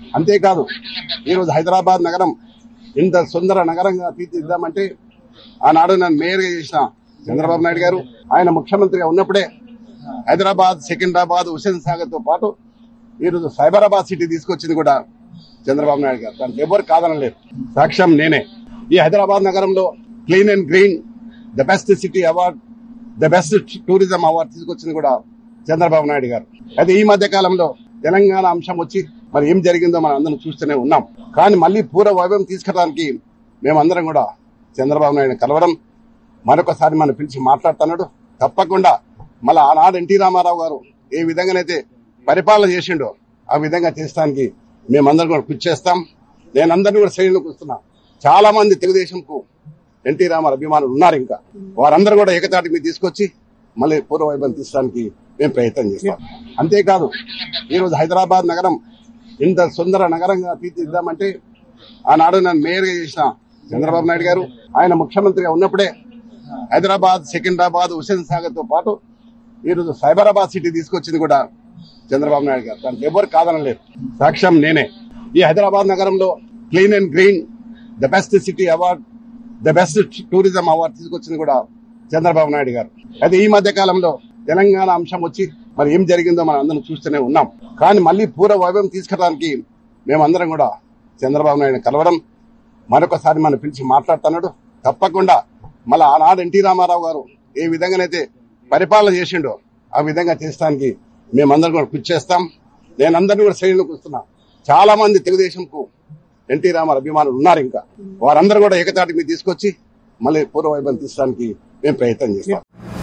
అంతేకాదు ఈరోజు హైదరాబాద్ నగరం ఇంత సుందర నగరంగా తీర్చిదిద్దామంటే ఆనాడు నన్ను మేయర్గా చేసిన చంద్రబాబు నాయుడు గారు ఆయన ముఖ్యమంత్రిగా ఉన్నప్పుడే హైదరాబాద్ సికింద్రాబాద్ హుసేన్ సాగర్ తో పాటు ఈరోజు సైబరాబాద్ సిటీ తీసుకొచ్చింది కూడా చంద్రబాబు నాయుడు గారు దానికి ఎవరు కాదనలేరు సాక్ష్యం నేనే ఈ హైదరాబాద్ నగరంలో clean and green the best city award the best tourism award తీసుకొచ్చింది కూడా చంద్రబాబు నాయుడు గారు అయితే ఈ మధ్య కాలంలో తెలంగాణ అంశం వచ్చి మరి ఏం జరిగిందో మనం అందరం చూస్తూనే ఉన్నాం కానీ మళ్ళీ పూర్వ వైభవం తీసుకురావడానికి మేమందరం కూడా చంద్రబాబు నాయుడు కలవడం మరొకసారి మనం పిలిచి మాట్లాడుతున్నాడు తప్పకుండా మళ్ళీ ఆనాడు ఎన్టీ రామారావు గారు ఏ విధంగానైతే పరిపాలన చేసిండో ఆ విధంగా చేస్తానికి మేమందరం కూడా కృషి చేస్తాం నేను అందరినీ కూడా శ్రేణులకు వస్తున్నా చాలా మంది తెలుగుదేశంకు ఎన్టీ రామారావు అభిమానులు ఉన్నారు ఇంకా వారందరూ కూడా ఏకతాటి మీద తీసుకొచ్చి మళ్ళీ పూర్వ వైభవం తీసడానికి మేము ప్రయత్నం చేస్తాం అంతేకాదు ఈరోజు హైదరాబాద్ నగరం ఇంత సుందర నగరంగా తీర్చిదిద్దామంటే ఆనాడు నన్ను మేయర్గా చేసిన చంద్రబాబు నాయుడు గారు ఆయన ముఖ్యమంత్రిగా ఉన్నప్పుడే హైదరాబాద్ సికింద్రాబాద్ హుసేన్ సాగర్ తో పాటు ఈరోజు సైబరాబాద్ సిటీ తీసుకొచ్చింది కూడా చంద్రబాబు నాయుడు గారు దానికి ఎవరు కాదనలేరు సాక్ష్యం నేనే ఈ హైదరాబాద్ నగరంలో clean and green the best city award the best tourism award తీసుకొచ్చింది కూడా చంద్రబాబు నాయుడు గారు అయితే ఈ మధ్య కాలంలో తెలంగాణ అంశం వచ్చి మరి ఏం జరిగిందో మనం అందరం చూస్తూనే ఉన్నాం కానీ మళ్ళీ పూర్వ వైభవం తీసుకురావడానికి మేమందరం కూడా చంద్రబాబు నాయుడు కలవడం మరొకసారి మనం పిలిచి మాట్లాడుతున్నాడు తప్పకుండా మళ్ళీ ఆనాడు ఎన్టీ రామారావు గారు ఏ విధంగానైతే పరిపాలన చేసిండో ఆ విధంగా చేస్తానికి మేమందరం కూడా కృషి చేస్తాం నేను అందరినీ కూడా శ్రేణులకు వస్తున్నా చాలా మంది తెలుగుదేశంకు ఎన్టీ రామారావు అభిమానులు ఉన్నారు ఇంకా వారందరూ కూడా ఏకతాటి మీద తీసుకొచ్చి మళ్ళీ పూర్వ వైభవం తీసడానికి మేము ప్రయత్నం చేస్తాం